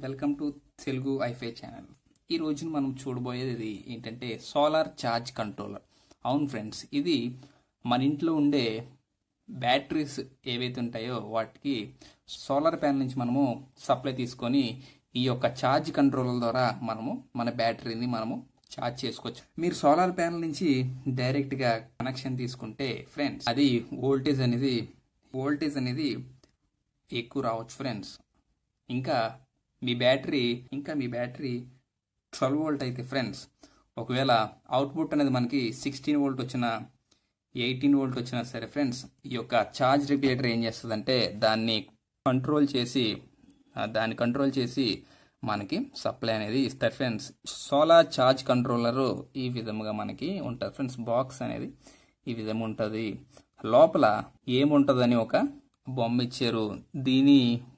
welcome to Telugu ఐఫై channel ఈ రోజున మనం చూడబోయేది ఏంటంటే సోలార్ ఛార్జ్ కంట్రోలర్ అవును ఫ్రెండ్స్ ఇది మన ఇంట్లో ఉండే బ్యాటరీస్ ఏవైతే ఉంటాయో వాటికి సోలార్ ప్యానల్ నుంచి మనము సప్లై తీసుకొని ఈ యొక్క ఛార్జ్ కంట్రోలర్ ద్వారా మనము మన బ్యాటరీని మనము ఛార్జ్ చేసుకోవచ్చు మీరు సోలార్ ప్యానల్ నుంచి డైరెక్ట్గా కనెక్షన్ తీసుకుంటే ఫ్రెండ్స్ అది వోల్టేజ్ అనేది వోల్టేజ్ అనేది ఎక్కువ రావచ్చు ఫ్రెండ్స్ ఇంకా మీ బ్యాటరీ ఇంకా మీ బ్యాటరీ ట్వెల్వ్ వోల్ట్ అయితే ఫ్రెండ్స్ ఒకవేళ అవుట్పుట్ అనేది మనకి సిక్స్టీన్ వోల్ట్ వచ్చిన ఎయిటీన్ వోల్ట్ వచ్చినా సరే ఫ్రెండ్స్ ఈ యొక్క ఛార్జ్ రెగ్యులేటర్ ఏం చేస్తుందంటే దాన్ని కంట్రోల్ చేసి ఆ, దాన్ని కంట్రోల్ చేసి మనకి సప్లై అనేది ఇస్తారు ఫ్రెండ్స్ సోలార్ ఛార్జ్ కంట్రోలర్ ఈ విధముగా మనకి ఉంటుంది ఫ్రెండ్స్ బాక్స్ అనేది ఈ విధంగా ఉంటుంది లోపల ఏముంటుందని ఒక బొమ్మ ఇచ్చారు దీని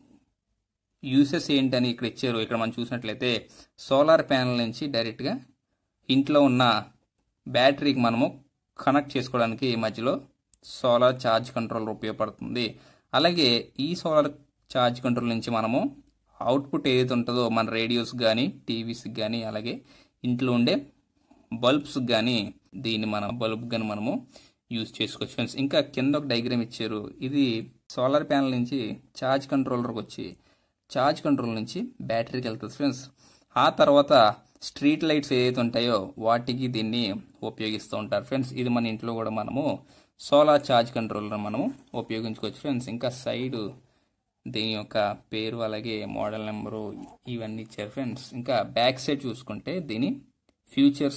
యూసెస్ ఏంటని ఇక్కడ ఇచ్చారు ఇక్కడ మనం చూసినట్లయితే సోలార్ ప్యానల్ నుంచి డైరెక్ట్గా ఇంట్లో ఉన్న బ్యాటరీకి మనము కనెక్ట్ చేసుకోవడానికి మధ్యలో సోలార్ ఛార్జ్ కంట్రోలర్ ఉపయోగపడుతుంది అలాగే ఈ సోలార్ ఛార్జ్ కంట్రోల్ నుంచి మనము అవుట్పుట్ ఏదైతే ఉంటుందో మన రేడియోస్ కానీ టీవీస్కి కానీ అలాగే ఇంట్లో ఉండే బల్బ్స్ కానీ దీన్ని మన బల్బ్ కానీ మనము యూజ్ చేసుకోవచ్చు ఫ్రెండ్స్ ఇంకా కింద ఒక డయాగ్రామ్ ఇచ్చారు ఇది సోలార్ ప్యానల్ నుంచి ఛార్జ్ కంట్రోలర్కి వచ్చి ఛార్జ్ కంట్రోల్ నుంచి బ్యాటరీకి వెళ్తుంది ఫ్రెండ్స్ ఆ తర్వాత స్ట్రీట్ లైట్స్ ఏదైతే ఉంటాయో వాటికి దీన్ని ఉపయోగిస్తూ ఉంటారు ఫ్రెండ్స్ ఇది మన ఇంట్లో కూడా మనము సోలార్ ఛార్జ్ కంట్రోలర్ మనము ఉపయోగించుకోవచ్చు ఫ్రెండ్స్ ఇంకా సైడ్ దీని యొక్క పేరు అలాగే మోడల్ నెంబరు ఇవన్నీ ఇచ్చారు ఫ్రెండ్స్ ఇంకా బ్యాక్ సైడ్ చూసుకుంటే దీని ఫ్యూచర్స్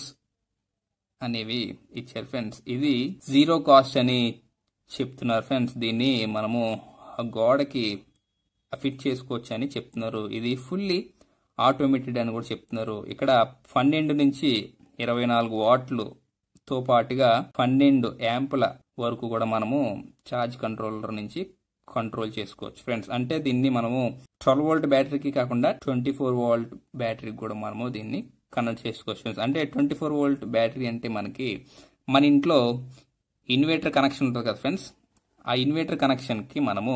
అనేవి ఇచ్చారు ఫ్రెండ్స్ ఇది జీరో కాస్ట్ అని చెప్తున్నారు ఫ్రెండ్స్ దీన్ని మనము ఆ గోడకి ఫిట్ చేసుకోవచ్చు అని చెప్తున్నారు ఇది ఫుల్లీ ఆటోమేటెడ్ అని కూడా చెప్తున్నారు ఇక్కడ పన్నెండు నుంచి ఇరవై నాలుగు వాట్లుతో పాటుగా పన్నెండు యాంపుల వరకు కూడా మనము ఛార్జ్ కంట్రోలర్ నుంచి కంట్రోల్ చేసుకోవచ్చు ఫ్రెండ్స్ అంటే దీన్ని మనము ట్వెల్వ్ వోల్ట్ బ్యాటరీకి కాకుండా ట్వంటీ ఫోర్ వోల్ట్ బ్యాటరీకి కూడా మనము దీన్ని కనెక్ట్ చేసుకోవచ్చు ఫ్రెండ్స్ అంటే ట్వంటీ ఫోర్ వోల్ట్ బ్యాటరీ అంటే మనకి మన ఇంట్లో ఇన్వర్టర్ కనెక్షన్ ఉంటుంది కదా ఫ్రెండ్స్ ఆ ఇన్వర్టర్ కనెక్షన్కి మనము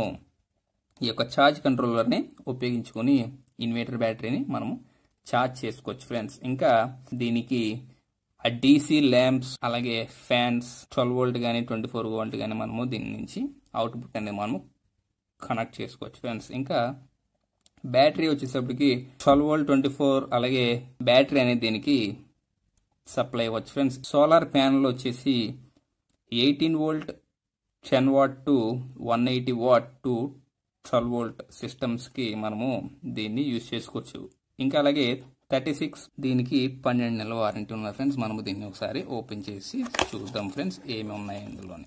ఈ యొక్క ఛార్జ్ కంట్రోలర్ని ఉపయోగించుకొని ఇన్వర్టర్ బ్యాటరీని మనము ఛార్జ్ చేసుకోవచ్చు ఫ్రెండ్స్ ఇంకా దీనికి ఆ డీసీ ల్యాంప్స్ అలాగే ఫ్యాన్స్ ట్వెల్వ్ వోల్ట్ కానీ ట్వంటీ ఫోర్ వోల్ట్ కానీ మనము దీని నుంచి అవుట్పుట్ అనేది మనము కనెక్ట్ చేసుకోవచ్చు ఫ్రెండ్స్ ఇంకా బ్యాటరీ వచ్చేసప్పటికి ట్వెల్వ్ వోల్ట్ ట్వంటీ ఫోర్ అలాగే బ్యాటరీ అనేది దీనికి సప్లై అవ్వచ్చు ఫ్రెండ్స్ సోలార్ ప్యానల్ వచ్చేసి eighteen volt ten watt to one eighty watt to twelve volt సిస్టమ్స్కి మనము దీన్ని యూజ్ చేసుకోవచ్చు ఇంకా అలాగే థర్టీ సిక్స్ దీనికి పన్నెండు నెలల వారంటీ ఉన్న ఫ్రెండ్స్ మనము దీన్ని ఒకసారి ఓపెన్ చేసి చూద్దాం ఫ్రెండ్స్ ఏమి ఉన్నాయి ఇందులోని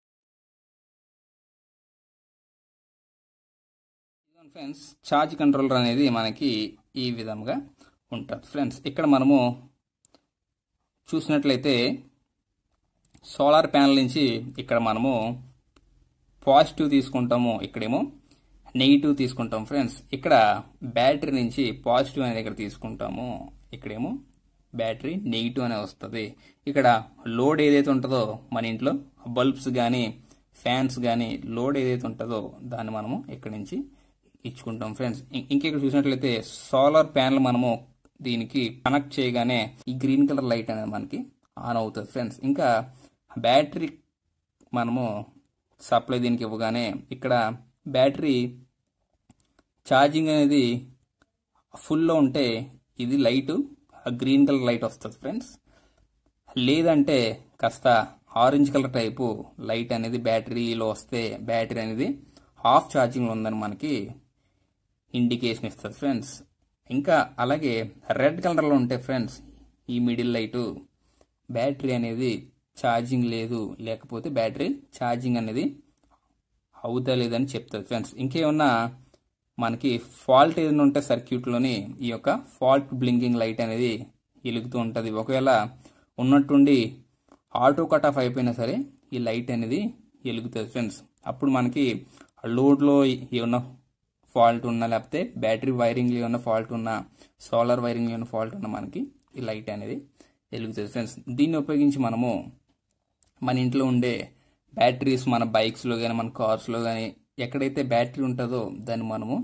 ఫ్రెండ్స్ ఛార్జ్ కంట్రోలర్ అనేది మనకి ఈ విధంగా ఉంటుంది ఫ్రెండ్స్ ఇక్కడ మనము చూసినట్లయితే సోలార్ ప్యానల్ నుంచి ఇక్కడ మనము పాజిటివ్ తీసుకుంటాము ఇక్కడేమో నెగిటివ్ తీసుకుంటాం ఫ్రెండ్స్ ఇక్కడ బ్యాటరీ నుంచి పాజిటివ్ అనేది ఇక్కడ తీసుకుంటాము ఇక్కడేమో బ్యాటరీ నెగిటివ్ అనే వస్తుంది ఇక్కడ లోడ్ ఏదైతే ఉంటుందో మన ఇంట్లో బల్బ్స్ కానీ ఫ్యాన్స్ కానీ లోడ్ ఏదైతే ఉంటుందో దాన్ని మనము ఇక్కడి నుంచి ఇచ్చుకుంటాం ఫ్రెండ్స్ ఇంకెక్కడ చూసినట్లయితే సోలార్ ప్యానల్ మనము దీనికి కనెక్ట్ చేయగానే ఈ గ్రీన్ కలర్ లైట్ అనేది మనకి ఆన్ అవుతుంది ఫ్రెండ్స్ ఇంకా బ్యాటరీ మనము సప్లై దీనికి ఇవ్వగానే ఇక్కడ బ్యాటరీ ఛార్జింగ్ అనేది ఫుల్లో ఉంటే ఇది లైట్ గ్రీన్ కలర్ లైట్ వస్తుంది ఫ్రెండ్స్ లేదంటే కాస్త ఆరెంజ్ కలర్ టైపు లైట్ అనేది బ్యాటరీలో వస్తే బ్యాటరీ అనేది హాఫ్ ఛార్జింగ్లో ఉందని మనకి ఇండికేషన్ ఇస్తుంది ఫ్రెండ్స్ ఇంకా అలాగే రెడ్ కలర్లో ఉంటే ఫ్రెండ్స్ ఈ మిడిల్ లైటు బ్యాటరీ అనేది ఛార్జింగ్ లేదు లేకపోతే బ్యాటరీ ఛార్జింగ్ అనేది అవుతలేదని చెప్తుంది ఫ్రెండ్స్ ఇంకేమన్నా మనకి ఫాల్ట్ ఏదైనా ఉంటే సర్క్యూట్లోని ఈ యొక్క ఫాల్ట్ బ్లింకింగ్ లైట్ అనేది వెలుగుతూ ఉంటుంది ఒకవేళ ఉన్నట్టుండి ఆటో కట్ ఆఫ్ అయిపోయినా సరే ఈ లైట్ అనేది వెలుగుతుంది ఫ్రెండ్స్ అప్పుడు మనకి లోడ్లో ఏమన్నా ఫాల్ట్ ఉన్నా లేకపోతే బ్యాటరీ వైరింగ్లో ఏమన్నా ఫాల్ట్ ఉన్నా సోలార్ వైరింగ్లో ఏమన్నా ఫాల్ట్ ఉన్నా మనకి ఈ లైట్ అనేది వెలుగుతుంది ఫ్రెండ్స్ దీన్ని ఉపయోగించి మనము మన ఇంట్లో ఉండే బ్యాటరీస్ మన బైక్స్లో కానీ మన కార్స్లో కానీ ఎక్కడైతే బ్యాటరీ ఉంటుందో దాన్ని మనము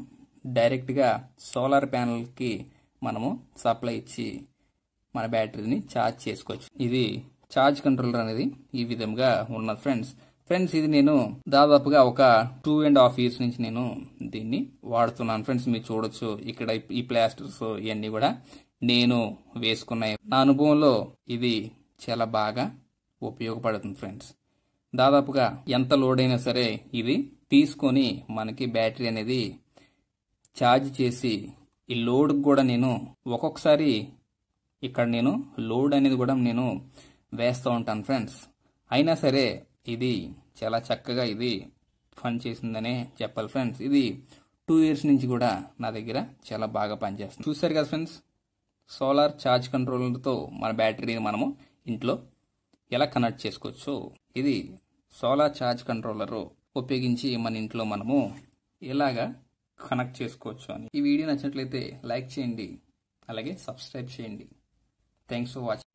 డైరెక్ట్గా సోలార్ ప్యానల్కి మనము సప్లై ఇచ్చి మన బ్యాటరీని ఛార్జ్ చేసుకోవచ్చు ఇది ఛార్జ్ కంట్రోలర్ అనేది ఈ విధంగా ఉన్నది ఫ్రెండ్స్ ఫ్రెండ్స్ ఇది నేను దాదాపుగా ఒక టూ అండ్ హాఫ్ ఇయర్స్ నుంచి నేను దీన్ని వాడుతున్నాను ఫ్రెండ్స్ మీరు చూడొచ్చు ఇక్కడ ఈ ప్లాస్టర్స్ ఇవన్నీ కూడా నేను వేసుకున్నాయి నా అనుభవంలో ఇది చాలా బాగా ఉపయోగపడుతుంది ఫ్రెండ్స్ దాదాపుగా ఎంత లోడ్ అయినా సరే ఇది తీసుకొని మనకి బ్యాటరీ అనేది ఛార్జ్ చేసి ఈ లోడ్ కూడా నేను ఒక్కొక్కసారి ఇక్కడ నేను లోడ్ అనేది కూడా నేను వేస్తూ ఉంటాను ఫ్రెండ్స్ అయినా సరే ఇది చాలా చక్కగా ఇది పని చేసిందనే చెప్పాలి ఫ్రెండ్స్ ఇది టూ ఇయర్స్ నుంచి కూడా నా దగ్గర చాలా బాగా పనిచేస్తుంది చూసారు కదా ఫ్రెండ్స్ సోలార్ ఛార్జ్ కంట్రోలర్తో మన బ్యాటరీని మనము ఇంట్లో ఎలా కనెక్ట్ చేసుకోవచ్చు ఇది సోలార్ ఛార్జ్ కంట్రోలర్ ఉపయోగించి మన ఇంట్లో మనము ఎలాగా కనెక్ట్ చేసుకోవచ్చు అని ఈ వీడియో నచ్చినట్లయితే లైక్ చేయండి అలాగే సబ్స్క్రైబ్ చేయండి థ్యాంక్స్ ఫర్ వాచింగ్